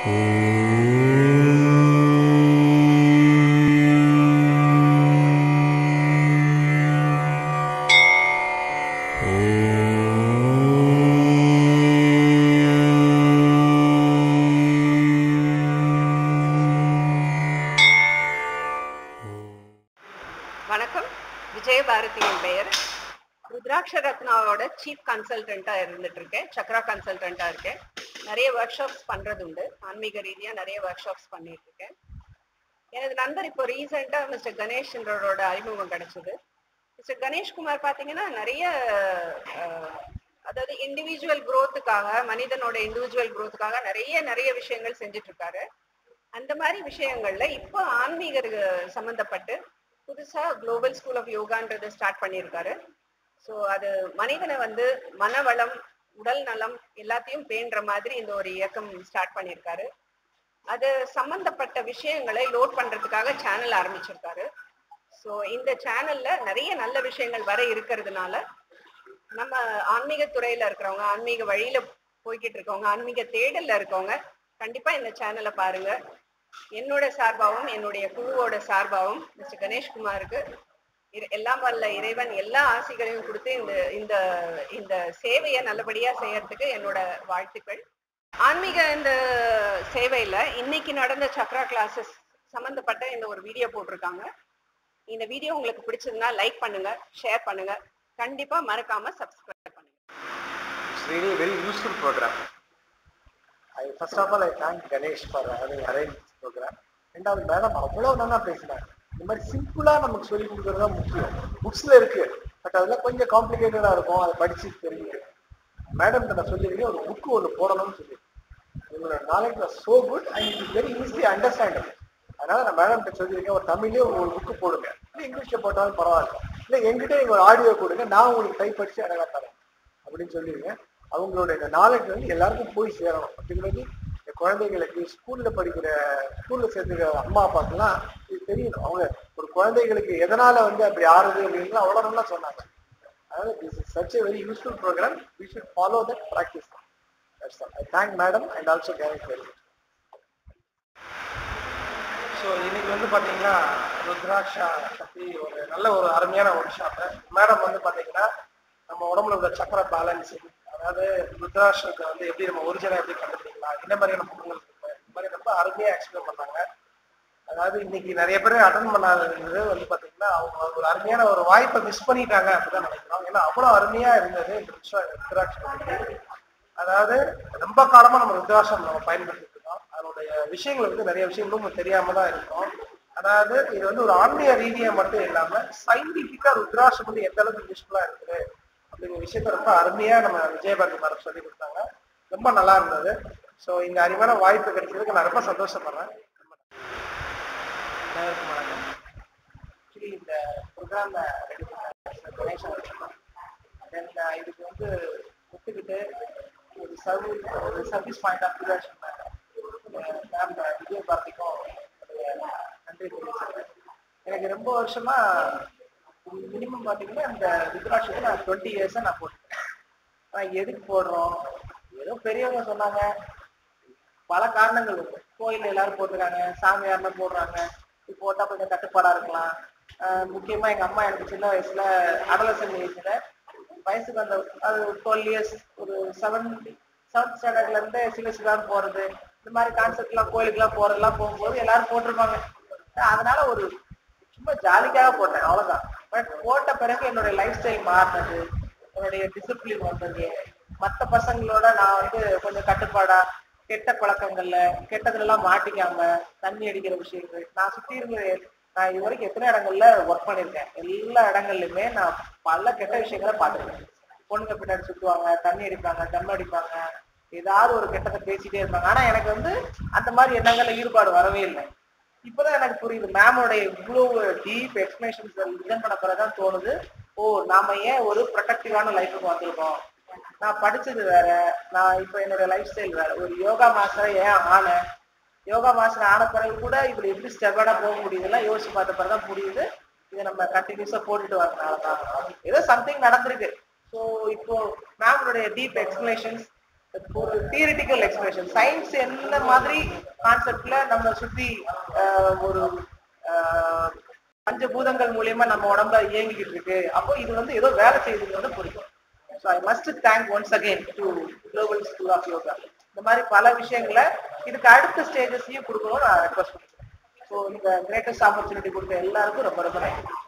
வணக்கம் விஜயபாரதி என் பெயர் ருத்ராட்ச ரத்னாவோட சீஃப் கன்சல்டண்டா இருந்துட்டு இருக்கேன் சக்ரா கன்சல்டண்டா இருக்கேன் நிறைய ஒர்க் ஷாப்ஸ் பண்றது உண்டு ஆன்மீக ரீதியா நிறைய ஒர்க் ஷாப்ஸ் பண்ணிட்டு இருக்கேன் எனது நண்பர் இப்போ ரீசெண்டா மிஸ்டர் கணேஷ்ன்றவரோட அறிமுகம் கிடைச்சது மிஸ்டர் கணேஷ்குமார் பாத்தீங்கன்னா நிறைய அஹ், அதாவது இண்டிவிஜுவல் growth-க்காக மனிதனோட இண்டிவிஜுவல் growth-க்காக நிறைய நிறைய விஷயங்கள் செஞ்சுட்டு இருக்காரு அந்த மாதிரி விஷயங்கள்ல இப்போ ஆன்மீக சம்பந்தப்பட்டு புதுசா குளோபல் ஸ்கூல் ஆஃப் யோகான்றதை ஸ்டார்ட் பண்ணியிருக்காரு ஸோ அது மனிதனை வந்து மனவளம் உடல் நலம் எல்லாத்தையும் பேணுற மாதிரி இந்த ஒரு இயக்கம் ஸ்டார்ட் பண்ணியிருக்காரு அது சம்பந்தப்பட்ட விஷயங்களை லோட் பண்றதுக்காக சேனல் ஆரம்பிச்சிருக்காரு ஸோ இந்த சேனல்ல நிறைய நல்ல விஷயங்கள் வர இருக்கிறதுனால நம்ம ஆன்மீக துறையில இருக்கிறவங்க ஆன்மீக வழியில போய்கிட்டு இருக்கவங்க ஆன்மீக தேடல்ல இருக்கவங்க கண்டிப்பா இந்த சேனலை பாருங்க என்னோட சார்பாகவும் என்னுடைய குழுவோட சார்பாகவும் மிஸ்டர் கணேஷ்குமாருக்கு இர- எல்லாம் வல்ல இறைவன் எல்லா ஆசைகளையும் கொடுத்து இந்த இந்த இந்த சேவையை நல்லபடியா செய்யறதுக்கு என்னோட வாழ்த்துக்கள் ஆன்மீக இந்த சேவையில இன்னைக்கு நடந்த சக்ரா கிளாஸஸ் சம்பந்தப்பட்ட இந்த ஒரு வீடியோ போட்டிருக்காங்க இந்த வீடியோ உங்களுக்கு பிடிச்சதுன்னா லைக் பண்ணுங்க ஷேர் பண்ணுங்க கண்டிப்பா மறக்காம சப்ஸ்கிரைப் பண்ணுங்க It's really a very useful program. I first of all I thank Ganesh for having arranged this program. ரெண்டாவது மேடம் அவ்வளவு நல்லா பேசினாங்க இந்த மாதிரி சிம்பிளா நமக்கு சொல்லி கொடுக்கறது தான் முக்கியம் புக்ஸ்ல இருக்கு பட் அதெல்லாம் கொஞ்சம் காம்ப்ளிகேட்டடா இருக்கும் அதை படிச்சு தெரிஞ்சுக்கணும் மேடம் நான் சொல்லியிருக்கேன் ஒரு புக்கு ஒன்று போடணும்னு சொல்லி உங்களோட knowledge was so good and it is very easily understandable அதனால நான் மேடம் சொல்லியிருக்கேன் ஒரு தமிழ்லயே ஒரு புக்கு போடுங்க இல்லை இங்கிலீஷ்ல போட்டாலும் பரவாயில்ல இல்லை எங்கிட்ட நீங்க ஒரு ஆடியோ கொடுங்க நான் உங்களுக்கு டைப் படிச்சு அழகா தரேன் அப்படின்னு சொல்லியிருக்கேன் அவங்களோட இந்த நாலேஜ் வந்து எல்லாருக்கும் போய் சேரணும் அப்படிங்கிறது இந்த குழந்தைகளுக்கு ஸ்கூல்ல படிக்கிற ஸ்கூல்ல சேர்த்துக்கிற அம்மா அப்பாக்கெல்லாம் இது தெரியணும் அவங்க ஒரு குழந்தைகளுக்கு எதனால வந்து அப்படி ஆறுது அப்படின்னு அவ்வளவு நல்லா சொன்னாங்க அதனால this is such a very useful program we should follow that practice I thank madam and also கேரட் வெரி ஸோ இன்னைக்கு வந்து பார்த்தீங்கன்னா ருத்ராட்சா பற்றி ஒரு நல்ல ஒரு அருமையான ஒர்க் ஷாப்பு மேடம் வந்து பார்த்தீங்கன்னா நம்ம உடம்புல உள்ள சக்கர பேலன்சிங் அதாவது ருத்ராட்சத்தை வந்து எப்படி நம்ம ஒரிஜினல் எப்படி கண்டுபிடிக்கலாம் என்ன மாதிரியான பொருட்கள் இருக்கு இந்த மாதிரி ரொம்ப அருமையாக எக்ஸ்பிளைன் பண்ணாங்க அதாவது இன்னைக்கு நிறைய பேர் அட்டன் பண்ணாதது வந்து பார்த்தீங்கன்னா அவங்க ஒரு அருமையான ஒரு வாய்ப்பை மிஸ் பண்ணிட்டாங்க அப்படிதான் நினைக்கிறோம் ஏன்னா அவ்வளோ அருமையாக இருந்தது இந்த ருத்ரா- ருத்ராட்சம் பத்தி. அதாவது ரொம்ப காலமா நம்ம ருத்ராட்சம் நம்ம பயன்படுத்திட்டு இருக்கோம் அதனுடைய விஷயங்கள் வந்து நிறைய விஷயங்களும் நமக்கு தெரியாம தான் இருக்கும் அதாவது இது வந்து ஒரு ஆன்மீக ரீதியா மட்டும் இல்லாம சயின்டிபிக்கா ருத்ராட்சம் வந்து எந்த அளவுக்கு யூஸ்ஃபுல்லா இருக்குது அப்படிங்கிற விஷயத்த ரொம்ப அருமையா நம்ம விஜயபாரதி மேடம் சொல்லி கொடுத்தாங்க ரொம்ப நல்லா இருந்தது ஸோ இந்த அறிவான வாய்ப்பு கிடைச்சதுக்கு நான் ரொம்ப சந்தோஷப்படுறேன் அனைவருக்கும் வணக்கம் ஆக்சுவலி இந்த ப்ரோக்ராம் ரெடி பண்ண கணேசன் வச்சிருக்கோம் தென் இதுக்கு வந்து ஒத்துக்கிட்டு ஒரு சர்வீஸ் ஒரு சர்வீஸ் பாயிண்ட் ஆஃப் வியூ சொன்னாங்க மேம் விஜய் பார்த்திக்கும் நன்றி தெரிவிச்சிருக்கேன் எனக்கு ரொம்ப வருஷமா மினிமம் பார்த்தீங்கன்னா இந்த ருத்ராட்சத்தை நான் டுவெண்ட்டி இயர்ஸாக நான் போட்டுருக்கேன் ஆனால் எதுக்கு போடுறோம் ஏதோ பெரியவங்க சொன்னாங்க பல காரணங்கள் இருக்கு கோயில் எல்லாரும் போட்டுருக்காங்க சாமியார்ல போடுறாங்க இது போட்டா கொஞ்சம் கட்டுப்பாடா இருக்கலாம் ஆஹ் முக்கியமா எங்க அம்மா எனக்கு சின்ன வயசுல அடலசன் ஏஜ்ல வயசுக்கு அந்த அது டுவெல் இயர்ஸ் ஒரு செவன் செவன்த் ஸ்டாண்டர்ட்ல இருந்து சில சிலான்னு போறது இந்த மாதிரி கான்செப்ட் எல்லாம் கோயிலுக்கு எல்லாம் போறதெல்லாம் போகும்போது எல்லாரும் போட்டிருப்பாங்க அதனால ஒரு சும்மா ஜாலிக்காக போட்டேன் அவ்வளவுதான் பட் போட்ட பிறகு என்னுடைய லைஃப் ஸ்டைல் மாறினது என்னுடைய டிசிப்ளின் வந்தது மற்ற பசங்களோட நான் வந்து கொஞ்சம் கட்டுப்பாடா கெட்ட பழக்கங்கள்ல கெட்டதுல எல்லாம் மாட்டிக்காம தண்ணி அடிக்கிற விஷயங்கள் நான் சுத்தி இருக்கிற நான் இது வரைக்கும் எத்தனை இடங்கள்ல ஒர்க் பண்ணிருக்கேன் எல்லா இடங்கள்லயுமே நான் பல கெட்ட விஷயங்களை பார்த்திருக்கேன் பொண்ணுங்க பின்னாடி சுத்துவாங்க தண்ணி அடிப்பாங்க தம் அடிப்பாங்க ஏதாவது ஒரு கெட்டதை பேசிட்டே இருப்பாங்க ஆனா எனக்கு வந்து அந்த மாதிரி எண்ணங்கள்ல ஈடுபாடு வரவே இல்லை இப்பதான் எனக்கு புரியுது மேமோட இவ்வளவு டீப் எக்ஸ்பிளேஷன்ஸ் லிசன் பண்ண பிறகுதான் தோணுது ஓ நாம ஏன் ஒரு ப்ரொடக்டிவான லைஃபுக்கு வந்திருக்கோம் நான் படிச்சது வேற நான் இப்ப என்னோட லைஃப் ஸ்டைல் வேற ஒரு யோகா மாஸ்டர் ஏன் ஆனேன் யோகா மாஸ்டர் ஆன பிறகு கூட இப்படி எப்படி ஸ்டெப்படா போக முடியுதுலாம் யோசிச்சு பார்த்த பிறகுதான் புரியுது இதை நம்ம கண்டினியூஸா போட்டுட்டு வரதுனால தான் ஏதோ சம்திங் நடந்திருக்கு ஸோ இப்போ மேமோடைய டீப் எக்ஸ்பிளேஷன்ஸ் ஒரு தியரிட்டிக்கல் எக்ஸ்பிரஷன் சயின்ஸ் என்ன மாதிரி கான்செப்ட்ல நம்ம சுத்தி ஆஹ், ஒரு ஆஹ், பஞ்சபூதங்கள் மூலியமா நம்ம உடம்புல இயங்கிக்கிட்டு இருக்கு அப்போ இது வந்து ஏதோ வேலை செய்யுதுங்கிறது புரியும் so I must thank once again to global school of yoga இந்த மாதிரி பல விஷயங்களை இதுக்கு அடுத்த ஸ்டேஜஸ்லயும் கொடுக்கணும்னு நான் ரெக்வஸ்ட் பண்ணிக்கிறேன் ஸோ இந்த கிரேட்டஸ்ட் ஆப்பர்ச்சுனிட்டி கொடுத்த எல்லாருக்கும் ரொம்ப ரொம்ப நன்றி